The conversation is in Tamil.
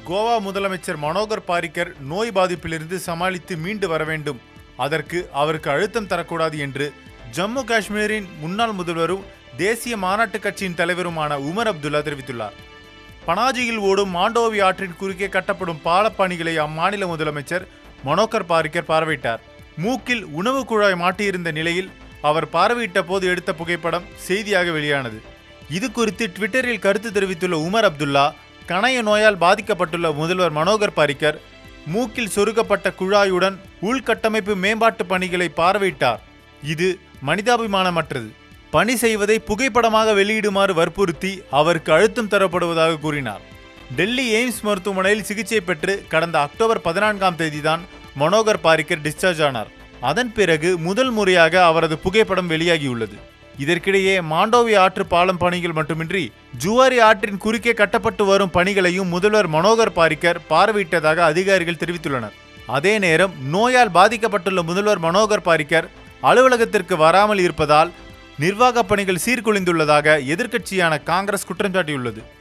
கோவா முதலமைச்சர் மனோகர் பாரிக்கர் நோய் பாதிப்பிலிருந்து சமாளித்து மீண்டு வர வேண்டும் அதற்கு அவருக்கு அழுத்தம் தரக்கூடாது என்று ஜம்மு காஷ்மீரின் முன்னாள் முதல்வரும் தேசிய மாநாட்டுக் கட்சியின் தலைவருமான உமர் அப்துல்லா தெரிவித்துள்ளார் பனாஜியில் ஓடும் மாண்டோவி ஆற்றின் குறுக்கே கட்டப்படும் பாலப்பணிகளை அம்மாநில முதலமைச்சர் மனோகர் பாரிக்கர் பார்வையிட்டார் மூக்கில் உணவு குழாய் மாட்டியிருந்த நிலையில் அவர் பார்வையிட்ட போது எடுத்த புகைப்படம் செய்தியாக வெளியானது இது குறித்து ட்விட்டரில் கருத்து தெரிவித்துள்ள உமர் அப்துல்லா கணைய நோயால் பாதிக்கப்பட்டுள்ள முதல்வர் மனோகர் பாரிக்கர் மூக்கில் சொருகப்பட்ட குழாயுடன் உள்கட்டமைப்பு மேம்பாட்டு பணிகளை பார்வையிட்டார் இது மனிதாபிமானமற்றது பணி செய்வதை புகைப்படமாக வெளியிடுமாறு வற்புறுத்தி அவருக்கு அழுத்தம் தரப்படுவதாக கூறினார் டெல்லி எய்ம்ஸ் மருத்துவமனையில் சிகிச்சை பெற்று கடந்த அக்டோபர் பதினான்காம் தேதிதான் மனோகர் பாரிக்கர் டிஸ்சார்ஜ் ஆனார் அதன் பிறகு முதல் முறையாக அவரது புகைப்படம் வெளியாகியுள்ளது இதற்கிடையே மாண்டோவி ஆற்று பாலம் பணிகள் மட்டுமின்றி ஜுவாரி ஆற்றின் குறுக்கே கட்டப்பட்டு வரும் பணிகளையும் முதல்வர் மனோகர் பாரிக்கர் பார்வையிட்டதாக அதிகாரிகள் தெரிவித்துள்ளனர் அதே நேரம் நோயால் பாதிக்கப்பட்டுள்ள முதல்வர் மனோகர் பாரிக்கர் அலுவலகத்திற்கு வராமல் இருப்பதால் நிர்வாகப் பணிகள் சீர்குலைந்துள்ளதாக எதிர்க்கட்சியான காங்கிரஸ் குற்றம் சாட்டியுள்ளது